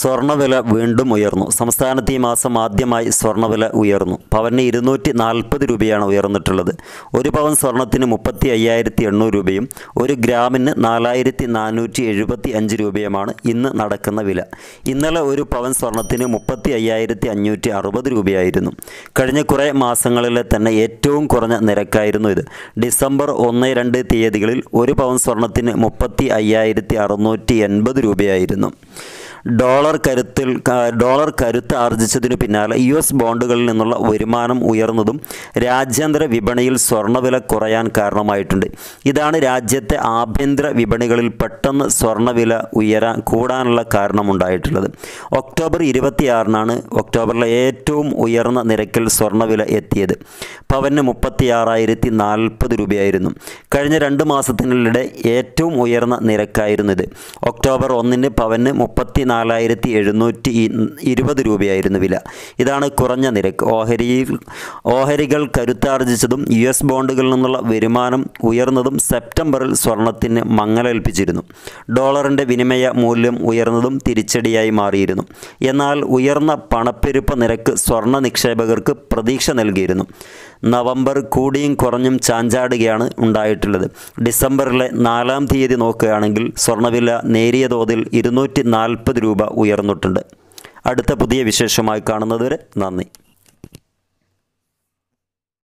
സ്വർണ്ണവില വീണ്ടും ഉയർന്നു സംസ്ഥാനത്ത് ഈ മാസം ആദ്യമായി സ്വർണ്ണവില ഉയർന്നു പവന് ഇരുന്നൂറ്റി നാൽപ്പത് രൂപയാണ് ഉയർന്നിട്ടുള്ളത് ഒരു പവൻ സ്വർണ്ണത്തിന് മുപ്പത്തി അയ്യായിരത്തി എണ്ണൂറ് രൂപയും ഒരു ഗ്രാമിന് നാലായിരത്തി നാനൂറ്റി എഴുപത്തി അഞ്ച് രൂപയുമാണ് ഇന്ന് നടക്കുന്ന വില ഇന്നലെ ഒരു പവൻ സ്വർണ്ണത്തിന് മുപ്പത്തി അയ്യായിരത്തി അഞ്ഞൂറ്റി അറുപത് രൂപയായിരുന്നു കഴിഞ്ഞ കുറേ മാസങ്ങളിലെ തന്നെ ഏറ്റവും കുറഞ്ഞ നിരക്കായിരുന്നു ഇത് ഡിസംബർ ഒന്ന് രണ്ട് തീയതികളിൽ ഒരു പവൻ സ്വർണ്ണത്തിന് മുപ്പത്തി അയ്യായിരത്തി അറുന്നൂറ്റി എൺപത് രൂപയായിരുന്നു ഡോളർ കരുത്തിൽ ക- ഡോളർ കരുത്ത് ആർജിച്ചതിനു പിന്നാലെ യു എസ് ബോണ്ടുകളിൽ നിന്നുള്ള വരുമാനം ഉയർന്നതും രാജ്യാന്തര വിപണിയിൽ സ്വർണ്ണവില കുറയാൻ കാരണമായിട്ടുണ്ട് ഇതാണ് രാജ്യത്തെ ആഭ്യന്തര വിപണികളിൽ പെട്ടെന്ന് സ്വർണ്ണവില ഉയരാൻ കൂടാനുള്ള കാരണമുണ്ടായിട്ടുള്ളത് ഒക്ടോബർ ഇരുപത്തിയാറിനാണ് ഒക്ടോബറിലെ ഏറ്റവും ഉയർന്ന നിരക്കിൽ സ്വർണ്ണവില എത്തിയത് പവന് മുപ്പത്തിയാറായിരത്തി നാൽപ്പത് രൂപയായിരുന്നു കഴിഞ്ഞ രണ്ട് മാസത്തിനിടെ ഏറ്റവും ഉയർന്ന നിരക്കായിരുന്നു ഇത് ഒക്ടോബർ ഒന്നിന് പവന് മുപ്പത്തി നാലായിരത്തി എഴുന്നൂറ്റി ഇരുപത് രൂപയായിരുന്നു വില ഇതാണ് കുറഞ്ഞ നിരക്ക് ഓഹരിയിൽ ഓഹരികൾ കരുത്താർജിച്ചതും യു എസ് ബോണ്ടുകളിൽ നിന്നുള്ള വരുമാനം ഉയർന്നതും സെപ്റ്റംബറിൽ സ്വർണത്തിന് മങ്ങലേൽപ്പിച്ചിരുന്നു ഡോളറിൻ്റെ വിനിമയ മൂല്യം ഉയർന്നതും തിരിച്ചടിയായി മാറിയിരുന്നു എന്നാൽ ഉയർന്ന പണപ്പെരുപ്പ നിരക്ക് സ്വർണ്ണ നിക്ഷേപകർക്ക് പ്രതീക്ഷ നൽകിയിരുന്നു നവംബർ കൂടിയും കുറഞ്ഞും ചാഞ്ചാടുകയാണ് ഉണ്ടായിട്ടുള്ളത് ഡിസംബറിലെ നാലാം തീയതി നോക്കുകയാണെങ്കിൽ സ്വർണ്ണവില നേരിയ തോതിൽ ഇരുന്നൂറ്റി നാൽപ്പത് രൂപ ഉയർന്നിട്ടുണ്ട് അടുത്ത പുതിയ വിശേഷമായി കാണുന്നതുവരെ നന്ദി